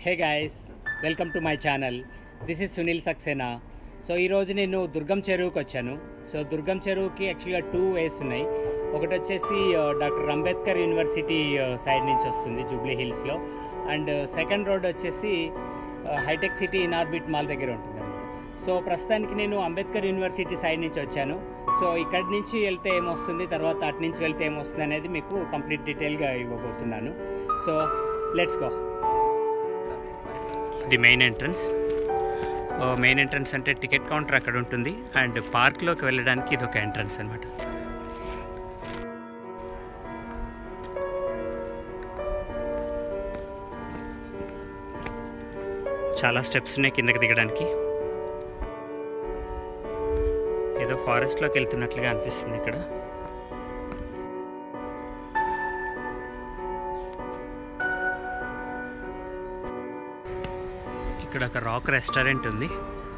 hey guys welcome to my channel this is Sunil Saxena so ఈరోజు నేను దుర్గం చెరువుకి వచ్చాను సో దుర్గం చెరువుకి యాక్చువల్గా టూ వేస్ ఉన్నాయి ఒకటి వచ్చేసి డాక్టర్ అంబేద్కర్ యూనివర్సిటీ సైడ్ నుంచి వస్తుంది జూబ్లీ హిల్స్లో అండ్ సెకండ్ రోడ్ వచ్చేసి హైటెక్ సిటీ ఇన్ఆర్బిట్ మాల్ దగ్గర ఉంటుంది సో ప్రస్తుతానికి నేను అంబేద్కర్ యూనివర్సిటీ సైడ్ నుంచి వచ్చాను సో ఇక్కడి నుంచి వెళ్తే ఏమొస్తుంది తర్వాత అటు నుంచి వెళ్తే ఏమొస్తుంది అనేది మీకు కంప్లీట్ డీటెయిల్గా ఇవ్వబోతున్నాను సో లెట్స్ గో ఇది మెయిన్ ఎంట్రన్స్ మెయిన్ ఎంట్రన్స్ అంటే టికెట్ కౌంటర్ అక్కడ ఉంటుంది అండ్ పార్క్లోకి వెళ్ళడానికి ఇది ఒక ఎంట్రన్స్ అనమాట చాలా స్టెప్స్ ఉన్నాయి కిందకి దిగడానికి ఏదో ఫారెస్ట్లోకి వెళ్తున్నట్లుగా అనిపిస్తుంది ఇక్కడ ఇక్కడ ఒక రాక్ రెస్టారెంట్ ఉంది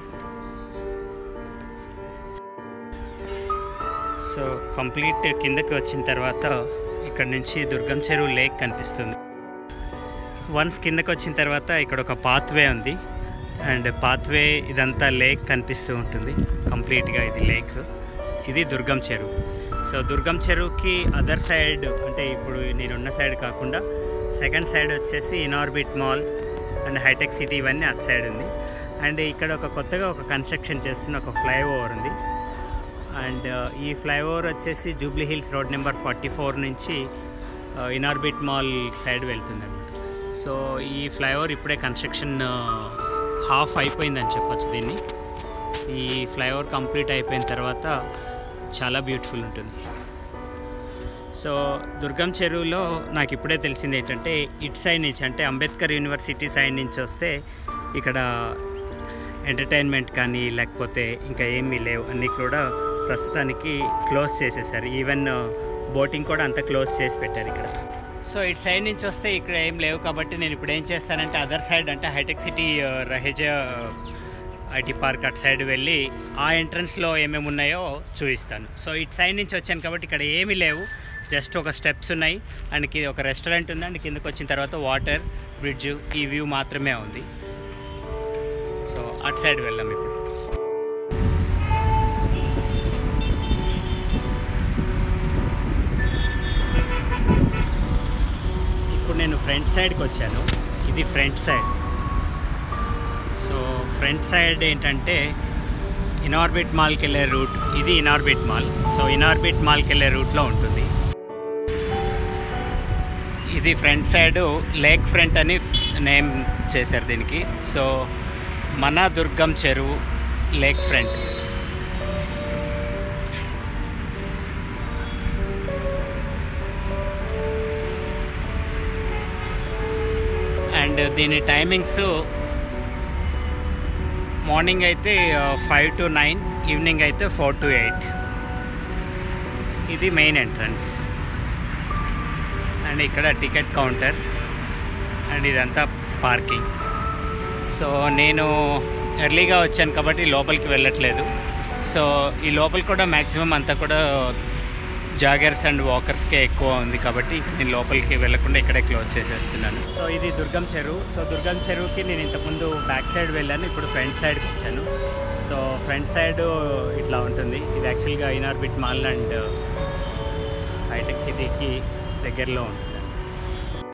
సో కంప్లీట్ కిందకి వచ్చిన తర్వాత ఇక్కడ నుంచి దుర్గం చెరువు లేక్ కనిపిస్తుంది వన్స్ కిందకి వచ్చిన తర్వాత ఇక్కడ ఒక పాత్వే ఉంది అండ్ పాత్వే ఇదంతా లేక్ కనిపిస్తూ ఉంటుంది కంప్లీట్గా ఇది లేక్ ఇది దుర్గం చెరువు సో దుర్గం చెరువుకి అదర్ సైడ్ అంటే ఇప్పుడు నేనున్న సైడ్ కాకుండా సెకండ్ సైడ్ వచ్చేసి ఇనార్బిట్ మాల్ అండ్ హైటెక్ సిటీ ఇవన్నీ అటు సైడ్ ఉంది అండ్ ఇక్కడ ఒక కొత్తగా ఒక కన్స్ట్రక్షన్ చేస్తున్న ఒక ఫ్లైఓవర్ ఉంది అండ్ ఈ ఫ్లైఓవర్ వచ్చేసి Jubilee Hills road number forty four నుంచి ఇనార్బిట్ మాల్ సైడ్ వెళ్తుంది అనమాట సో ఈ ఫ్లైఓవర్ ఇప్పుడే కన్స్ట్రక్షన్ హాఫ్ అయిపోయిందని చెప్పొచ్చు దీన్ని ఈ ఫ్లైఓవర్ కంప్లీట్ అయిపోయిన తర్వాత చాలా బ్యూటిఫుల్ ఉంటుంది సో దుర్గం చెరువులో నాకు ఇప్పుడే తెలిసింది ఏంటంటే ఇట్ సైడ్ నుంచి అంటే అంబేద్కర్ యూనివర్సిటీ సైడ్ నుంచి వస్తే ఇక్కడ ఎంటర్టైన్మెంట్ కానీ లేకపోతే ఇంకా ఏమీ లేవు అన్నీ కూడా ప్రస్తుతానికి క్లోజ్ చేసేసారు ఈవెన్ బోటింగ్ కూడా అంతా క్లోజ్ చేసి పెట్టారు ఇక్కడ సో ఇటు సైడ్ నుంచి వస్తే ఇక్కడ ఏం లేవు కాబట్టి నేను ఇప్పుడు ఏం చేస్తానంటే అదర్ సైడ్ అంటే హైటెక్ సిటీ రహేజ ఐటీ పార్క్ అటు సైడ్ వెళ్ళి ఆ ఎంట్రన్స్లో ఏమేమి ఉన్నాయో చూపిస్తాను సో ఇటు సైడ్ నుంచి వచ్చాను కాబట్టి ఇక్కడ ఏమీ లేవు జస్ట్ ఒక స్టెప్స్ ఉన్నాయి అండ్ కి- ఒక రెస్టారెంట్ ఉంది అండ్ కిందకి వచ్చిన తర్వాత వాటర్ బ్రిడ్జ్ ఈ వ్యూ మాత్రమే ఉంది సో అటు సైడ్ వెళ్దాం ఇప్పుడు ఇప్పుడు నేను ఫ్రంట్ సైడ్కి వచ్చాను ఇది front side so front side ఏంటంటే ఇనార్బిట్ మాల్కి వెళ్ళే రూట్ ఇది ఇనార్బిట్ మాల్ సో ఇనార్బిట్ మాల్కి వెళ్ళే రూట్లో ఉంటుంది ఇది ఫ్రంట్ సైడ్ లేక్ ఫ్రంట్ అని నేమ్ చేశారు దీనికి సో మన Durgam Cheruvu lake front and దీని టైమింగ్స్ మార్నింగ్ అయితే ఫైవ్ టు నైన్ ఈవినింగ్ అయితే ఫోర్ టు ఎయిట్ ఇది మెయిన్ ఎంట్రన్స్ అండ్ ఇక్కడ టికెట్ కౌంటర్ అండ్ ఇదంతా పార్కింగ్ సో నేను ఎర్లీగా వచ్చాను కాబట్టి లోపలికి వెళ్ళట్లేదు సో ఈ లోపల కూడా మ్యాక్సిమం అంతా కూడా జాగర్స్ అండ్ వాకర్స్కే ఎక్కువ ఉంది కాబట్టి ఇంక నేను లోపలికి వెళ్ళకుండా ఇక్కడే క్లోజ్ చేసేస్తున్నాను సో ఇది దుర్గం చెరువు సో దుర్గం చెరువుకి నేను ఇంతకుముందు బ్యాక్ సైడ్ వెళ్ళాను ఇప్పుడు ఫ్రంట్ సైడ్కి వచ్చాను సో ఫ్రంట్ సైడ్ ఇట్లా ఉంటుంది ఇది యాక్చువల్గా ఇనార్బిట్ మాల్ అండ్ హైటెక్ సిటీకి దగ్గరలో ఉంటుంది